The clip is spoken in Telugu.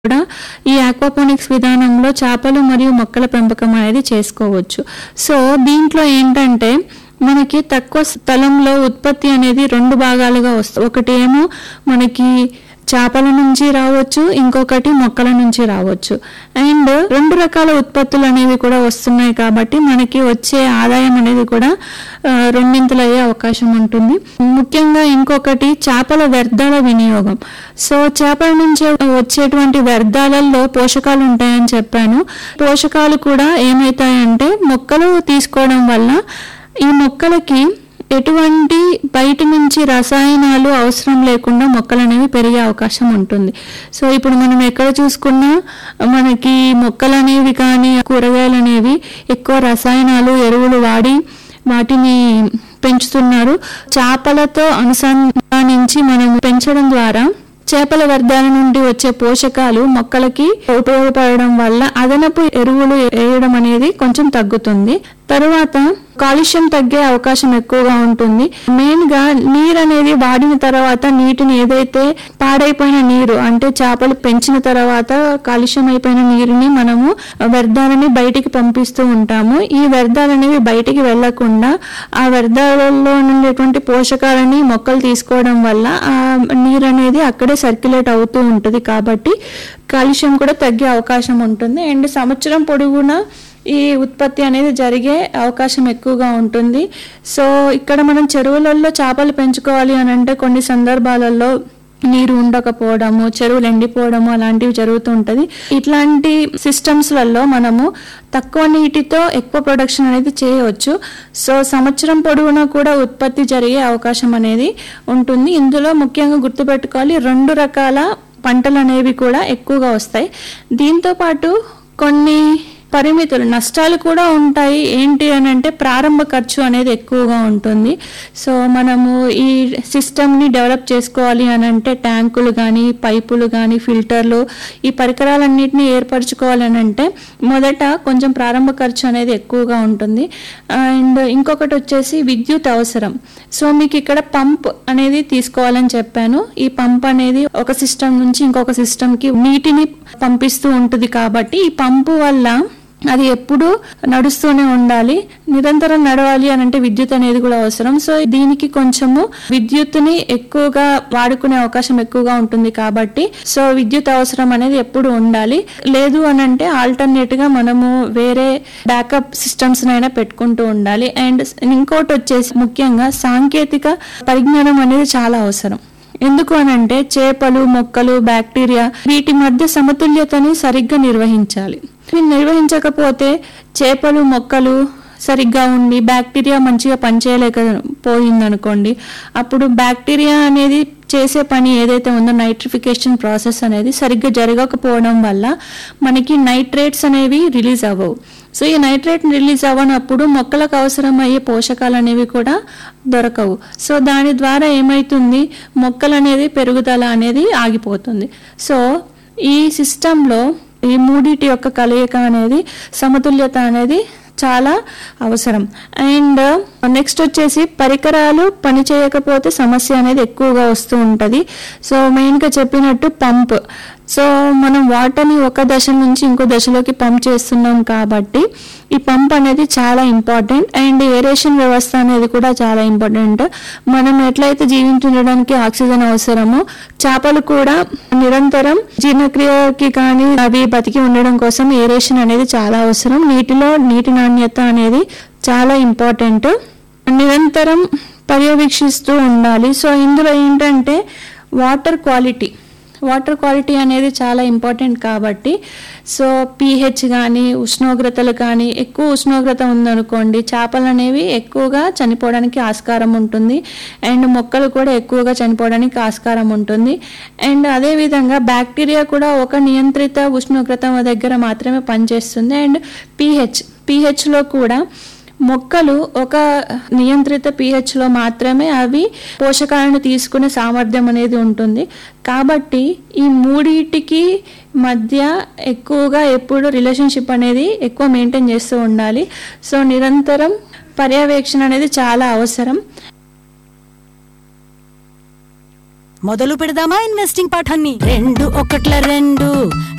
కూడా ఈ ఆక్వాపోనిక్స్ విధానంలో చేపలు మరియు మొక్కల పెంపకం అనేది చేసుకోవచ్చు సో దీంట్లో ఏంటంటే మనకి తక్కువ స్థలంలో ఉత్పత్తి అనేది రెండు భాగాలుగా వస్తుంది ఒకటి ఏమో మనకి చేపల నుంచి రావచ్చు ఇంకొకటి మొక్కల నుంచి రావచ్చు అండ్ రెండు రకాల ఉత్పత్తులు అనేవి కూడా వస్తున్నాయి కాబట్టి మనకి వచ్చే ఆదాయం అనేది కూడా ఆ, రెండింతలు అయ్యే అవకాశం ఉంటుంది ముఖ్యంగా ఇంకొకటి చేపల వ్యర్థాల వినియోగం సో చేపల నుంచి వచ్చేటువంటి వ్యర్థాలలో పోషకాలు ఉంటాయని చెప్పాను పోషకాలు కూడా ఏమవుతాయంటే మొక్కలు తీసుకోవడం వల్ల ఈ మొక్కలకి ఎటువంటి బయట నుంచి రసాయనాలు అవసరం లేకుండా మొక్కలు అనేవి పెరిగే అవకాశం ఉంటుంది సో ఇప్పుడు మనం ఎక్కడ చూసుకున్నా మనకి మొక్కలు అనేవి కానీ కూరగాయలు అనేవి ఎక్కువ రసాయనాలు ఎరువులు వాడి వాటిని పెంచుతున్నారు చేపలతో అనుసంధానించి మనం పెంచడం ద్వారా చేపల వ్యర్థాల నుండి వచ్చే పోషకాలు మొక్కలకి ఉపయోగపడడం వల్ల అదనపు ఎరువులు వేయడం అనేది కొంచెం తగ్గుతుంది తరువాత కాలుష్యం తగ్గే అవకాశం ఎక్కువగా ఉంటుంది మెయిన్ గా నీరు అనేది వాడిన తర్వాత నీటిని ఏదైతే పాడైపోయిన నీరు అంటే చేపలు పెంచిన తర్వాత కాలుష్యం అయిపోయిన నీరుని మనము వ్యర్థాలని బయటికి పంపిస్తూ ఉంటాము ఈ వ్యర్థాలు అనేవి బయటికి వెళ్లకుండా ఆ వ్యర్థాలలో ఉండేటువంటి పోషకాలని మొక్కలు తీసుకోవడం వల్ల ఆ నీరు అనేది అక్కడే సర్క్యులేట్ అవుతూ ఉంటుంది కాబట్టి కాలుష్యం కూడా తగ్గే అవకాశం ఉంటుంది అండ్ సంవత్సరం పొడుగునా ఈ ఉత్పత్తి అనేది జరిగే అవకాశం ఎక్కువగా ఉంటుంది సో ఇక్కడ మనం చెరువులలో చేపలు పెంచుకోవాలి అని అంటే కొన్ని సందర్భాలలో నీరు ఉండకపోవడము చెరువులు ఎండిపోవడము అలాంటివి జరుగుతూ ఉంటుంది ఇట్లాంటి సిస్టమ్స్లలో మనము తక్కువ నీటితో ఎక్కువ ప్రొడక్షన్ అనేది చేయవచ్చు సో సంవత్సరం పొడవునా కూడా ఉత్పత్తి జరిగే అవకాశం అనేది ఉంటుంది ఇందులో ముఖ్యంగా గుర్తుపెట్టుకోవాలి రెండు రకాల పంటలు అనేవి కూడా ఎక్కువగా వస్తాయి దీంతో పాటు కొన్ని పరిమితులు నష్టాలు కూడా ఉంటాయి ఏంటి అని అంటే ప్రారంభ ఖర్చు అనేది ఎక్కువగా ఉంటుంది సో మనము ఈ సిస్టమ్ని డెవలప్ చేసుకోవాలి అని అంటే ట్యాంకులు కానీ పైపులు కానీ ఫిల్టర్లు ఈ పరికరాలన్నింటినీ ఏర్పరచుకోవాలి అని అంటే మొదట కొంచెం ప్రారంభ ఖర్చు అనేది ఎక్కువగా ఉంటుంది అండ్ ఇంకొకటి వచ్చేసి విద్యుత్ అవసరం సో మీకు ఇక్కడ పంప్ అనేది తీసుకోవాలని చెప్పాను ఈ పంప్ అనేది ఒక సిస్టమ్ నుంచి ఇంకొక సిస్టమ్కి నీటిని పంపిస్తూ ఉంటుంది కాబట్టి ఈ పంపు వల్ల అది ఎప్పుడు నడుస్తూనే ఉండాలి నిరంతరం నడవాలి అని అంటే విద్యుత్ అనేది కూడా అవసరం సో దీనికి కొంచెము విద్యుత్తుని ఎక్కువగా వాడుకునే అవకాశం ఎక్కువగా ఉంటుంది కాబట్టి సో విద్యుత్ అవసరం అనేది ఎప్పుడు ఉండాలి లేదు అని అంటే ఆల్టర్నేట్ గా మనము వేరే బ్యాకప్ సిస్టమ్స్ అయినా పెట్టుకుంటూ ఉండాలి అండ్ ఇంకోటి వచ్చేసి ముఖ్యంగా సాంకేతిక పరిజ్ఞానం అనేది చాలా అవసరం ఎందుకు అనంటే చేపలు మొక్కలు బ్యాక్టీరియా వీటి మధ్య సమతుల్యతని సరిగ్గా నిర్వహించాలి ఇవి నిర్వహించకపోతే చేపలు మొక్కలు సరిగ్గా ఉండి బ్యాక్టీరియా మంచిగా పనిచేయలేక పోయిందనుకోండి అప్పుడు బ్యాక్టీరియా అనేది చేసే పని ఏదైతే ఉందో నైట్రిఫికేషన్ ప్రాసెస్ అనేది సరిగ్గా జరగకపోవడం వల్ల మనకి నైట్రేట్స్ అనేవి రిలీజ్ అవ్వవు సో ఈ నైట్రేట్ రిలీజ్ అవ్వనప్పుడు మొక్కలకు అవసరమయ్యే పోషకాలు అనేవి కూడా దొరకవు సో దాని ద్వారా ఏమవుతుంది మొక్కలు అనేది పెరుగుదల అనేది ఆగిపోతుంది సో ఈ సిస్టంలో ఈ మూడిటి యొక్క కలయిక అనేది సమతుల్యత అనేది చాలా అవసరం అండ్ నెక్స్ట్ వచ్చేసి పరికరాలు పని చేయకపోతే సమస్య అనేది ఎక్కువగా వస్తూ ఉంటుంది సో మెయిన్గా చెప్పినట్టు పంప్ సో మనం వాటర్ని ఒక దశ నుంచి ఇంకో దశలోకి పంప్ చేస్తున్నాం కాబట్టి ఈ పంప్ అనేది చాలా ఇంపార్టెంట్ అండ్ ఏరేషన్ వ్యవస్థ అనేది కూడా చాలా ఇంపార్టెంట్ మనం ఎట్లయితే జీవించడానికి ఆక్సిజన్ అవసరమో చేపలు కూడా నిరంతరం జీర్ణక్రియకి కానీ అవి బతికి ఉండడం కోసం ఏరేషన్ అనేది చాలా అవసరం నీటిలో నీటి నాణ్యత అనేది చాలా ఇంపార్టెంట్ నిరంతరం పర్యవేక్షిస్తూ ఉండాలి సో ఇందులో ఏంటంటే వాటర్ క్వాలిటీ వాటర్ క్వాలిటీ అనేది చాలా ఇంపార్టెంట్ కాబట్టి సో పీహెచ్ కానీ ఉష్ణోగ్రతలు కానీ ఎక్కువ ఉష్ణోగ్రత ఉందనుకోండి చేపలు అనేవి ఎక్కువగా చనిపోవడానికి ఆస్కారం ఉంటుంది అండ్ మొక్కలు కూడా ఎక్కువగా చనిపోవడానికి ఆస్కారం ఉంటుంది అండ్ అదేవిధంగా బ్యాక్టీరియా కూడా ఒక నియంత్రిత ఉష్ణోగ్రత దగ్గర మాత్రమే పనిచేస్తుంది అండ్ పీహెచ్ పీహెచ్లో కూడా మొక్కలు ఒక నియంత్రిత పీహెచ్లో మాత్రమే అవి పోషకాలను తీసుకునే సామర్థ్యం అనేది ఉంటుంది కాబట్టి ఈ మూడిటికి మధ్య ఎక్కువగా ఎప్పుడు రిలేషన్షిప్ అనేది ఎక్కువ మెయింటైన్ చేస్తూ ఉండాలి సో నిరంతరం పర్యవేక్షణ అనేది చాలా అవసరం మొదలు పెడదామా ఇన్వెస్టింగ్ పాఠాన్ని రెండు ఒకట్ల రెండు